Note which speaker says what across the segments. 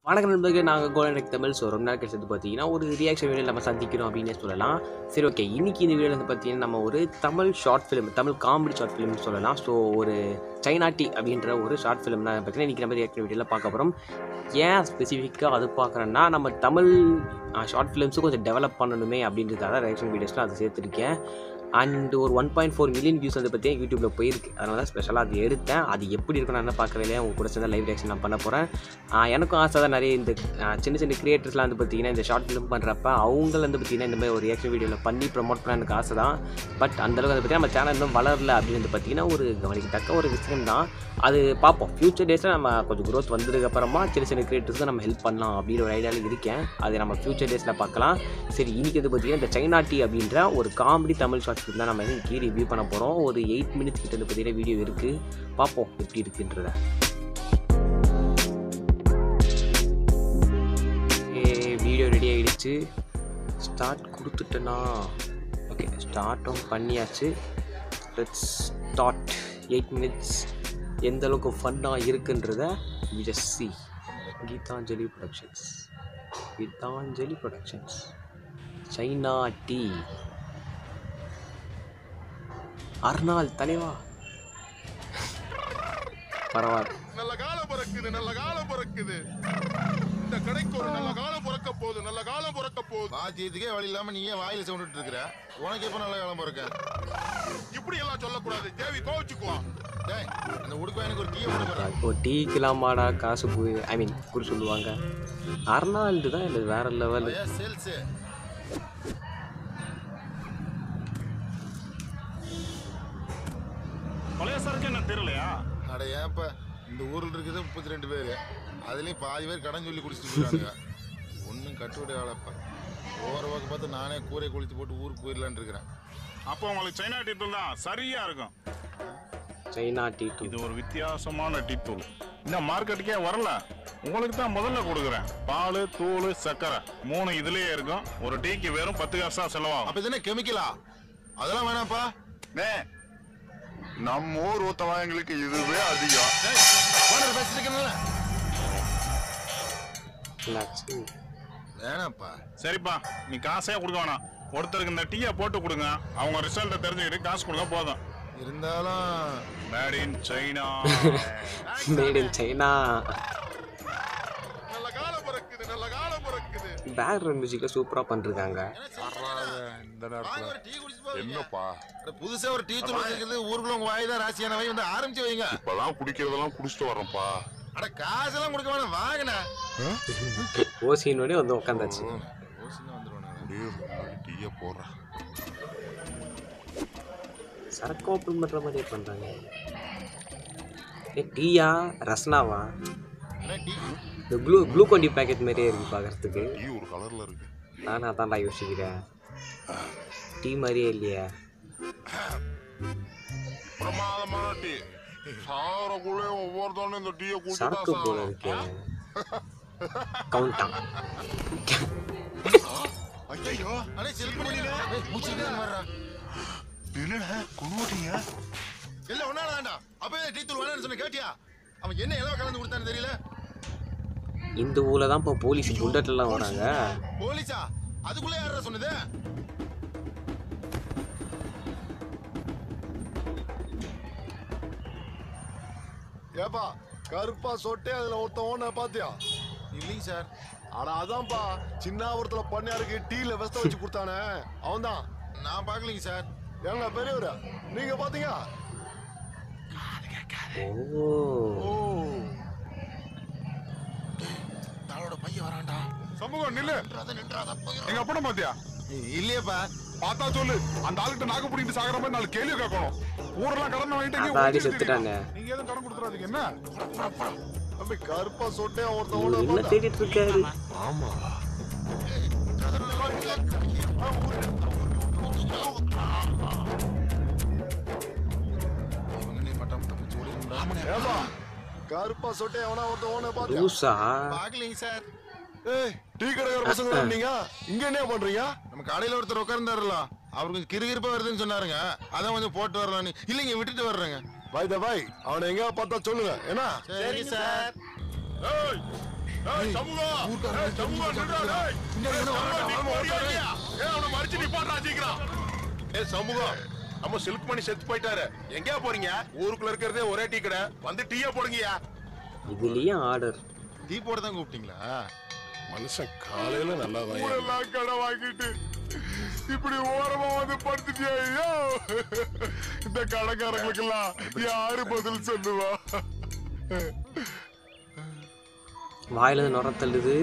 Speaker 1: வணக்கம் நண்பர்களே நாங்கள் கோல்டன் டெக் தமிழ் ஸோ ரொம்ப நாள் கழிச்சு வந்து பார்த்தீங்கன்னா ஒரு ரியாக்ஷன் வீடியோ நம்ம சந்திக்கிறோம் அப்படின்னே சொல்லலாம் சரி ஓகே இன்னைக்கு இந்த வீடியோவில் வந்து பார்த்தீங்கன்னா நம்ம ஒரு Tamil short film Tamil comedy short ஃபிலிம்னு சொல்லலாம் ஸோ ஒரு சைனா டி அப்படின்ற ஒரு ஷார்ட் ஃபிலிம் தான் பார்த்தீங்கன்னா இன்றைக்கி நம்ம ரியாக்ஷன் வீடியோவில் பார்க்க போகிறோம் ஏன் ஸ்பெசிஃபிக்காக அது பார்க்குறேன்னா நம்ம தமிழ் ஷார்ட் ஃபிலிம்ஸும் கொஞ்சம் டெவலப் பண்ணணுமே அப்படின்றதுக்காக ரியாக்ஷன் வீடியோஸில் அதை சேர்த்துருக்கேன் அண்ட் ஒரு one point four million views வந்து பார்த்தீங்கன்னா யூடியூப்பில் போயிருக்கு அதனால தான் ஸ்பெஷலாக அது எடுத்தேன் அது எப்படி இருக்கும் நான் என்ன பார்க்கவே இல்லையா உங்க கூட சேர்ந்து லைவ் ரியாக்ஷன் நான் பண்ண போகிறேன் எனக்கும் ஆசை தான் நிறைய இந்த ஆஹ் சின்ன சின்ன கிரியேட்டர்ஸ்லாம் வந்து பார்த்தீங்கன்னா இந்த ஷார்ட் ஃபிலிம் பண்ணுறப்ப அவங்க வந்து பார்த்தீங்கன்னா இந்த மாதிரி ஒரு ரியாக்ஷன் வீடியோவில் பண்ணி ப்ரொமோட் பண்ண எனக்கு ஆசை தான் பட் அந்தளவுக்கு வந்து பார்த்தீங்கன்னா நம்ம சேனல் இன்னும் வளரல அப்படின்னு வந்து பார்த்தீங்கன்னா ஒரு கவனிக்கத்தக்க ஒரு விஷயம் தான் அது பார்ப்போம் ஃப்யூச்சர் டேஸில் நம்ம கொஞ்சம் க்ரோத் வந்ததுக்கு அப்புறமா சின்ன சின்ன கிரியேட்டர்ஸ்க்கு நம்ம ஹெல்ப் பண்ணலாம் அப்படின்ற ஒரு ஐடியாவில் இருக்கேன் அது நம்ம ஃப்யூச்சர் டேஸில் பார்க்கலாம் சரி இன்னைக்கு வந்து பார்த்தீங்கன்னா இந்த சைனா டி அப்படின்ற ஒரு காமெடி தமிழ் ஷார்ட் ஃபிலிம் தான் நம்ம இன்னைக்கு ரிவ்யூ பண்ண போகிறோம் ஒரு எயிட் மினிட்ஸ் கிட்ட வந்து பார்த்தீங்கன்னா வீடியோ இருக்குது பார்ப்போம் எப்படி இருக்குன்றத வீடியோ ரெடி ஆகிடுச்சு ஸ்டார்ட் கொடுத்துட்டேனா ஓகே ஸ்டார்ட்டும் பண்ணியாச்சு லெட்ஸ் ஸ்டார்ட் எயிட் மினிட்ஸ் எந்த அளவுக்கு ஃபன்னாக இருக்குன்றத just see Geethanjali productions Geethanjali productions China tea அர்னால் தலைவா பரவாயில்ல
Speaker 2: நல்ல காலம் பிறக்குது நல்ல காலம் பிறக்குது இந்த கடைக்கு ஒரு நல்ல காலம் பிறக்க போகுது நல்ல காலம் பிறக்க போகுது
Speaker 3: பாத்தியத்துக்கே வழி இல்லாம நீ ஏன் வாயில சவுண்ட் இருக்கிற உனக்கு எப்ப நல்ல காலம் பிறக்க
Speaker 2: இப்படி எல்லாம் சொல்லக்கூடாது தேவி கோவிச்சுக்குவான்
Speaker 3: டேய் அந்த உடுக்க எனக்கு ஒரு டீயை போட்டு போறேன்
Speaker 1: இப்போ டீக்கெல்லாமாடா காசு போய் ஐ மீன் குறி சொல்லுவாங்க அர்னால்டு தான் இல்லை வேற லெவல்
Speaker 3: சேல்ஸ்
Speaker 2: பழைய சரக்கு என்ன தெரியலையா
Speaker 3: அட ஏன்ப்ப இந்த ஊர்ல இருக்குது முப்பத்தி ரெண்டு பேரு அதுலயும் பாதி பேர் கடன் சொல்லி குடிச்சிட்டு போயிடானுங்க ஒன்றும் கட்டுவிட வேலைப்பா ஓர பக்கம் பார்த்து நானே கூரை குளித்து போட்டு ஊருக்கு போயிடலான்னு இருக்கிறேன்
Speaker 2: அப்போ உங்களுக்கு சைனா டீ தூள் தான் சரியா இருக்கும்
Speaker 1: சைனா டீ டூ
Speaker 2: இது ஒரு வித்தியாசமான டீ தூள் இன்னும் மார்க்கெட்டுக்கே வரல உங்களுக்கு தான் முதல்ல கொடுக்குறேன் பால் தூள் சர்க்கரை மூணு இதுலயே இருக்கும் ஒரு டீக்கு வெறும் பத்து காசு தான் செலவாகும்
Speaker 3: அப்ப இது என்ன கெமிக்கலா அதெல்லாம் வேணாம்ப்பா
Speaker 2: நே நம்ம ஊர் ஊத்தவாயங்களுக்கு இதுவே அதிகம்
Speaker 3: டேய், ஓனர் பேசிட்டு இருக்கேன்ல
Speaker 1: என்னாச்சு
Speaker 3: வேணாம்ப்பா
Speaker 2: சரிப்பா நீ காசே கொடுக்க வேணாம் ஒருத்தருக்கு இந்த டீயை போட்டு கொடுங்க அவங்க ரிசல்ட்டை தெரிஞ்சுக்கிட்டு காசு கொடுங்க போதும்
Speaker 3: இருந்தாலும்
Speaker 2: made in China
Speaker 1: made in China
Speaker 2: நல்ல காலம் பிறக்குது நல்ல காலம் பிறக்குது
Speaker 1: பேக்ரவுண்ட் மியூசிக்கில் சூப்பராக பண்ணிருக்காங்க
Speaker 2: இந்த
Speaker 3: வாங்க ஒரு டீ குடிச்சிட்டு போவீங்க.
Speaker 2: என்னப்பா
Speaker 3: அட, புதுசா ஒரு டீ தூள் இருக்குது ஊருக்குள்ள உங்க வாய் தான் ராசியான வாய் வந்து ஆரம்பிச்சு வைங்க
Speaker 2: இப்பதான் குடிக்கிறதெல்லாம் குடிச்சிட்டு வர்றேன்ப்பா
Speaker 3: அட காசெல்லாம் கொடுக்க வேணாம் வாங்கண்ணா
Speaker 1: ஓசினோடனே வந்து உட்காந்தாச்சு
Speaker 2: டீயை போடுறேன்
Speaker 1: சரக்கு ஓப்பன் பண்ணுற மாதிரியே பண்ணுறாங்க ஏ டீயா ரஸ்னாவா
Speaker 3: டீ
Speaker 1: இந்த க்ளூ க்ளூகோன் டி பேக்கெட் மாதிரியே இருக்கு பார்க்கறதுக்கு
Speaker 2: டீ ஒரு கலர்ல இருக்கு
Speaker 1: நானும் அதான்டா யோசிக்கிறேன் டீ மாதிரியே இல்லையா
Speaker 2: பிரமாதமான டீ சாரக்குள்ளே ஒவ்வொருத்தவனும் இந்த டீயை
Speaker 1: சரக்கு போல
Speaker 2: குடிச்சு
Speaker 1: இருக்கே கவுண்டா
Speaker 2: ஐயோ
Speaker 3: அடே செல்ஃப் பண்ணிடுங்க மூச்சு வர்றா
Speaker 2: என்னடா குழுவட்டீங்க
Speaker 3: இல்ல ஒண்ணால வேண்டாம் அப்பவே டீ தூள் வேணாம்னு சொன்ன கேட்டியா அவன் என்ன இலவ கலந்து கொடுத்தான்னு தெரியல
Speaker 1: இந்த ஊரில் தான் இப்போ போலீஸ் புல்லட்லாம் வராங்க
Speaker 3: போலீஸா அதுக்குள்ள யாரா சொன்னது
Speaker 4: ஏப்பா கருப்பா சொட்டே அதுல ஒருத்தன் ஓன பாத்தியா
Speaker 3: இல்லைங்க சார்
Speaker 4: ஆனா அதான்ப்பா சின்னாபுரத்துல பண்ணையாருக்கு டீல வெஸ்ட வச்சு கொடுத்தானே அவன்தான்
Speaker 3: நான் பார்க்கலைங்க சார்
Speaker 4: ஏங்க பெரியவரா நீங்க பாத்தீங்க
Speaker 1: ஓ
Speaker 4: ஓ
Speaker 3: தாளோட பையன் வரான்டா
Speaker 2: சமூகம் நில்லு
Speaker 3: நின்றாத நின்றாத
Speaker 2: எங்க அப்பன பாத்தியா
Speaker 3: இல்லையேப்பா
Speaker 2: பார்த்தா சொல்லு அந்த ஆளுகிட்ட நாக்கு பிடிக்கிட்டு சாகுற மாதிரி நாலு கேள்வி கேட்கணும் ஊரெல்லாம் கடன் வாங்கிட்டு இங்கே
Speaker 1: அதான் அடி
Speaker 2: ஒளிஞ்சிட்டு
Speaker 1: செத்துட்டானே.
Speaker 2: இருக்கீங்க. நீங்க எதுவும் கடன் கொடுத்துறாதீங்க என்ன
Speaker 4: தம்பி கருப்பா சொட்டே ஒருத்தன்
Speaker 1: இவர்
Speaker 4: ஓன
Speaker 1: என்ன
Speaker 4: பார்த்தா
Speaker 1: தேடிட்டு இருக்காரு
Speaker 4: ஆமா
Speaker 3: இவங்க பட்டம் தப்பிச்சு ஓடிடும்டா
Speaker 4: ஏப்பா கருப்பா சொட்டே அவனா ஒருத்தன் ஓன பாத்தியா
Speaker 1: லூசா
Speaker 3: பார்க்கலைங்க சார்
Speaker 4: ஏய் டீ கடைக்கார பசங்க நீங்க இங்க என்ன பண்றீங்க
Speaker 3: நம்ம கடையில ஒருத்தர் உட்கார்ந்தாருல அவர் கொஞ்சம் கிறுகிறுப்பா வருதுன்னு சொன்னாருங்க அதான் கொஞ்சம் போட்டு வரலான்னு இல்லைங்க விட்டுட்டு வர்றேங்க
Speaker 4: பாய் த பாய் அவனை எங்க பார்த்தா சொல்லுங்க என்ன
Speaker 3: சரிங்க சார்
Speaker 2: ஏய் ஏய், சமூகம்.
Speaker 3: ஊர்க்காரங்க
Speaker 2: ஏய், சமூகம், நில்றா, டேய்.
Speaker 3: பின்னாடி எவனோ வரான்டா,
Speaker 2: நீ
Speaker 3: வாமா,
Speaker 2: போறியா
Speaker 3: ஓட்டாதே.
Speaker 2: இல்லையா? ஏய், அவனை மறிச்சு நிப்பாட்டுறா, சீக்கிரம். ஏய், சமூகம் நம்ம சில்க் மணி செத்து போயிட்டாரு எங்கேயா போறீங்க ஊருக்குள்ள இருக்கிறதே ஒரே டீ கடை வந்து டீயா போடுங்கயா
Speaker 1: இதுலேயும் ஆர்டர்
Speaker 3: டீ போட தான் கூப்பிட்டீங்களா
Speaker 2: மனுஷன் காலையில நல்லா
Speaker 4: ஊரெல்லாம் கடை வாங்கிட்டு இப்படி ஓரமா வந்து படுத்துட்டியா ஐயோ இந்த கடைக்காரங்களுக்கு எல்லாம் யாரு பதில் சொல்லுவா
Speaker 1: வாயில நுர தள்ளுது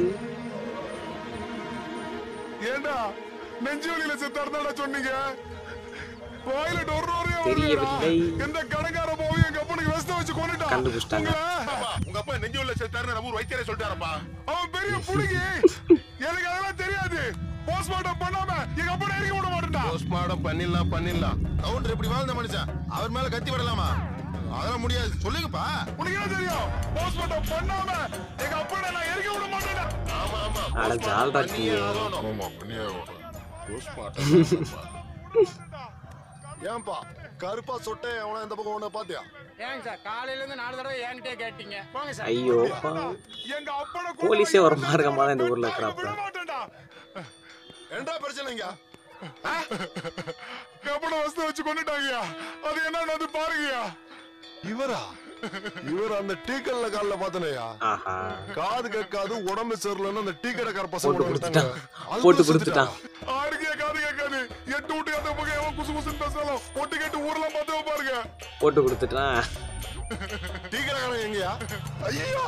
Speaker 4: ஏண்டா நெஞ்சு வலியில செத்தாருந்தாடா சொன்னீங்க வாயில டொர் டொரையா
Speaker 1: தெரியவில்லை.
Speaker 4: எந்த கடைக்கார போய் எங்க அப்பனுக்கு வெஸ்ட வச்சு கொண்டுட்டான்
Speaker 1: கண்டுபிடிச்சிட்டாங்க.
Speaker 4: உங்களை
Speaker 2: உங்க அப்பா நெஞ்சு உள்ள செத்தாருன்னு நம்ம ஊர் வைத்தியரே சொல்லிட்டாரப்பா
Speaker 4: அவன் பெரிய புடுங்கி எனக்கு அதெல்லாம் தெரியாது போஸ்ட்மார்ட்டம் பண்ணாம எங்க அப்பனை இறக்கி விட மாட்டேன்டா
Speaker 2: போஸ்ட்மார்டம் பண்ணிடலாம் பண்ணிடலாம்
Speaker 3: கவுண்டர் இப்படி வாழ்ந்த மனுஷன் அவர் மேல கத்தி விடலாமா அதெல்லாம் முடியாது சொல்லுங்கப்பா
Speaker 4: உனக்கு என்ன தெரியும் போஸ்ட்மார்ட்டம் பண்ணாம எங்க அப்பனை நான் இறக்கி விட மாட்டேன்டா
Speaker 2: ஆமா ஆமா
Speaker 1: அட ஜால்ரா டீயே
Speaker 2: ஆமா பண்ணியே போஸ்ட்மார்டம்
Speaker 4: ஏன்பா கருப்பா சொட்டை அவன இந்த பக்கம் ஒண்ணு பாத்தியா
Speaker 5: ஏங்க சார் காலையில இருந்து நாலு தடவை என்கிட்டயே கேட்டீங்க போங்க சார்
Speaker 1: ஐயோ
Speaker 4: எங்க அப்பனை
Speaker 1: போலீஸே ஒரு மார்க்கமா தான் இந்த ஊர்ல இருக்கிறாப்ல.
Speaker 4: விட மாட்டேன்டா
Speaker 3: என்னடா பிரச்சனைங்க
Speaker 4: கப்பனை வசதி வச்சு கொண்டுட்டாங்கயா அது என்னன்னு வந்து பாருங்கயா இவரா இவர் அந்த டீ கல்ல காலில் பார்த்தனையா
Speaker 1: ஆஹா
Speaker 4: காது கேட்காது உடம்பு சரியில்லைன்னு அந்த டீ கடைக்கார
Speaker 1: போட்டு
Speaker 4: பசங்க
Speaker 1: கொடுத்துட்டான் போட்டு கொடுத்துட்டான்
Speaker 4: ஆறுக்கே காது கேட்காது எட்டு விட்டு அந்த பக்கம் எவன் குசு குசுன்னு பேசினாலும் ஒட்டு கேட்டு ஊர்லாம் பார்த்து பாருங்க
Speaker 1: போட்டு கொடுத்துட்டான்
Speaker 4: டீ கடைக்காரன் எங்கயா ஐயோ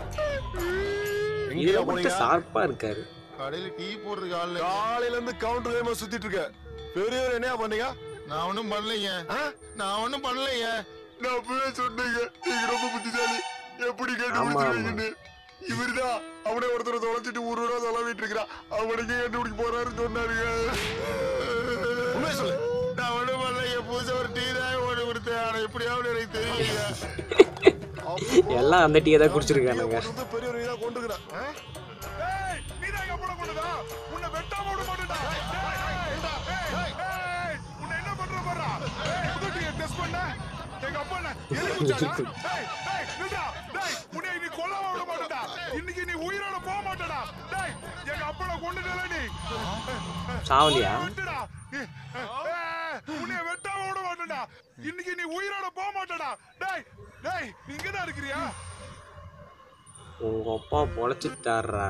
Speaker 1: இதுல மட்டும் ஷார்ப்பா இருக்காரு
Speaker 3: கடையில டீ போடுறதுக்கு ஆள் இல்ல.
Speaker 4: காலையில இருந்து கவுண்டர் வேமா சுத்திட்டு இருக்க பெரியவர் என்னையா பண்ணீங்க
Speaker 3: நான் ஒண்ணும் பண்ணலைங்க நான் ஒண்ணும் பண்ணலைங்க
Speaker 4: நான் அப்பவே சொன்னீங்க நீங்க ரொம்ப புத்திசாலி எப்படி கேட்டு
Speaker 1: ஆமா,
Speaker 4: முடிச்சிருவீங்கன்னு இவருதான் அவனே ஒருத்தரை தொலைச்சிட்டு ஒரு ரூபா தொலைவிட்டு இருக்கிறான் அவனுக்கு கண்டுபிடிக்க போறாருன்னு சொன்னாருங்க
Speaker 3: உண்மையை சொல்லு நான் ஒண்ணும் பண்ணலைங்க புதுசா ஒரு டீ தான் ஒண்ணு கொடுத்தேன் ஆனா எப்படியாவது எனக்கு தெரியல
Speaker 1: எல்லாம் அந்த டீயை தான் குடிச்சிருக்கானுங்க
Speaker 4: பெரியவர் தான் கொண்டுக்கிறான் நீதான் எங்க அப்பனை கொண்டுதா உன்னை வெட்டாம விட மாட்டேன்டா ஏய், ஏய், உன்னை என்ன பண்ற பாரா புது டீயை டெஸ்ட் பண்ண எங்க அப்பா என்ன எலி குச்சாடா ஏய் ஏய் நில்றா டேய் உன்னை நீ கொல்லாம விட மாட்டேன்டா இன்னைக்கு நீ உயிரோட போக மாட்டேடா டேய் எங்க அப்பனை கொண்டுட்டல நீ
Speaker 1: சாவலியா
Speaker 4: விட்டுடா ஏய், ஏய், உன்னை வெட்டாம விட மாட்டேன்டா இன்னைக்கு நீ உயிரோட போக மாட்டேடா டேய் டேய் நீ இங்க தான் இருக்கிறியா
Speaker 1: உங்க அப்பா பொழைச்சிட்டாரா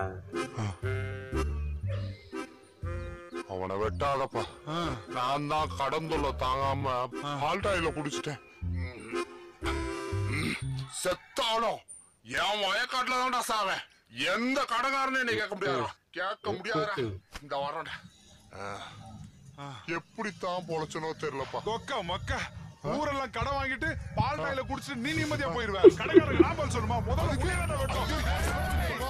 Speaker 2: அவனை வெட்டாதப்பா நான் தான் கடந்துள்ள தாங்காம பால்டாயில குடிச்சிட்டேன் செத்தாலும் என் வயக்காட்டுல தான்டா சாவேன் எந்த கடைக்காரனும் என்னை கேட்க முடியாது கேட்க முடியாதுடா இந்த வரேன்டா எப்படித்தான் பொழைச்சனோ தெரியலப்பா
Speaker 4: கொக்கா மக்கா ஊரெல்லாம் கடன் வாங்கிட்டு பால் டாயில குடிச்சிட்டு நீ நிம்மதியா போயிருவேன் கடைக்காரங்க நான் பதில் சொல்லுமா முதல்ல உயிரை வெட்டும்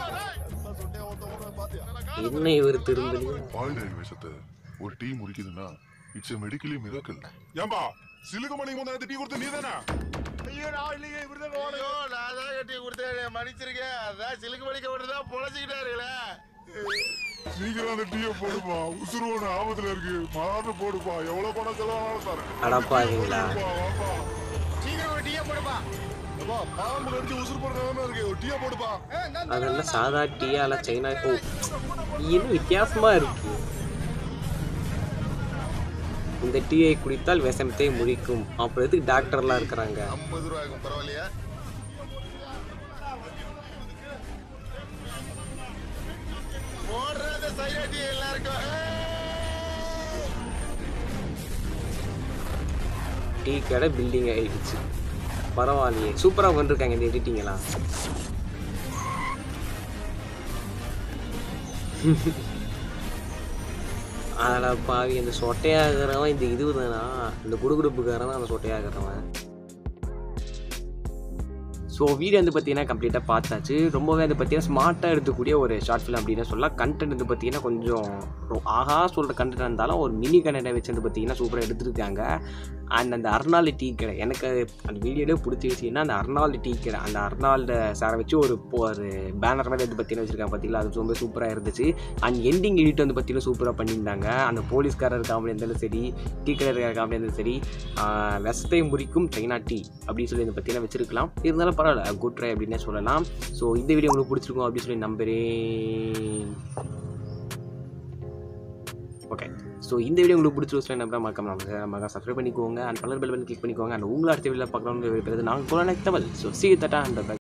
Speaker 1: என்ன இவர் திரும்பலையும்
Speaker 2: பால்டாயில் விஷத்தை ஒரு டீ முறிக்குதுன்னா இட்ஸ் மெடிக்கலி மிராக்கல்
Speaker 4: ஏம்பா சிலுக்கு மணிக்கு முன்னாடி டீ கொடுத்து நீ தானே
Speaker 3: ஐயோ நான் இல்லைங்க இவர்தான் ஐயோ நான் தான் கட்டி கொடுத்தேன் மன்னிச்சிருக்கேன் அதான் சிலுக்கு மணிக்க விட்டு தான் பொழைச்சிக்கிட்டாருங்களே
Speaker 4: சீக்கிரம் அந்த டீயை போடுப்பா உசுறு ஒண்ணு ஆபத்துல இருக்கு மாறு போடுப்பா எவ்வளவு பணம் செலவானாலும் தரேன்
Speaker 1: அடப்பாவீங்களா
Speaker 5: சீக்கிரம் ஒரு டீயை போடுப்பா
Speaker 4: பாம்பு கடிச்சு உசுறு போடுறதானே இருக்கு ஒரு டீயை போடுப்பா
Speaker 1: அதெல்லாம் சாதா டீயா இல்ல சைனா ஓ இது வித்தியாசமா இருக்கு இந்த டீயை குடித்தால் விஷமத்தை முறிக்கும் அப்புறம் எதுக்கு டாக்டர்லாம் இருக்கிறாங்க
Speaker 3: ஐம்பது ரூபாய்க்கும் பரவாயில்லையா போடுறது சையாட்டி எல்லாருக்கும்
Speaker 1: டீ கடை பில்டிங் ஆயிடுச்சு பரவாயில்லையே சூப்பராக பண்ணிருக்காங்க இந்த எடிட்டிங்கெல்லாம் அதில் பாவி அந்த சொட்டையாகிறவன் இந்த இது தானா இந்த குடுகுடுப்புக்காரன் தான் அந்த சொட்டையாகிறவன் ஸோ வீடியோ வந்து பார்த்தீங்கன்னா கம்ப்ளீட்டாக பார்த்தாச்சு ரொம்பவே வந்து பார்த்தீங்கன்னா ஸ்மார்ட்டாக எடுத்துக்கூடிய ஒரு ஷார்ட் ஃபிலிம் அப்படின்னு சொல்லலாம் கண்டென்ட் வந்து பார்த்தீங்கன்னா கொஞ்சம் ரொ- ஆஹா சொல்கிற கண்டென்ட் இருந்தாலும் ஒரு மினி கண்டென்ட்டை வச்சு வந்து பார்த்தீங்கன்னா சூப்பராக எடுத்திருக்காங்க அண்ட் அந்த அர்னால்டு டீ கடை எனக்கு அந்த வீடியோலே பிடிச்ச விஷயம்னா அந்த அர்னால்டு டீ கடை அந்த அர்னால்டு சாரை வச்சு ஒரு po- ஒரு பேனர் மாதிரி வந்து பார்த்தீங்கன்னா வச்சுருக்காங்க பார்த்தீங்களா அது ரொம்ப சூப்பராக இருந்துச்சு அண்ட் எண்டிங் எடிட் வந்து பார்த்தீங்கன்னா சூப்பராக பண்ணியிருந்தாங்க அந்த போலீஸ்காரர் காமெடி இருந்தாலும் சரி டீ கடை இருக்கிற காமெடி இருந்தாலும் சரி ஆஹ் விஷத்தை முறிக்கும் சைனா டீ அப்படின்னு சொல்லி வந்து பார்த்தீங்கன்னா வச்சிருக்கலாம் இருந்தாலும் பரவாயில்ல குட் ட்ரை அப்படின்னே சொல்லலாம் ஸோ இந்த வீடியோ உங்களுக்கு பிடிச்சிருக்கும் அப்படின்னு சொல்லி நம்புறேன் ஓகே ஸோ இந்த வீடியோ உங்களுக்கு பிடிச்சிருச்சு என்ன மறக்காம நம்ம சப்ஸ்கிரைப் பண்ணிக்கோங்க அண்ட் பலர் பெல் பண்ணி கிளிக் பண்ணிக்கோங்க அண்ட் உங்களை அடுத்த வீடியோ பார்க்கணும்னு விரும்புறது நாங்கள் குலநெக் தமிழ் ஸோ சி தட்டா அண்ட்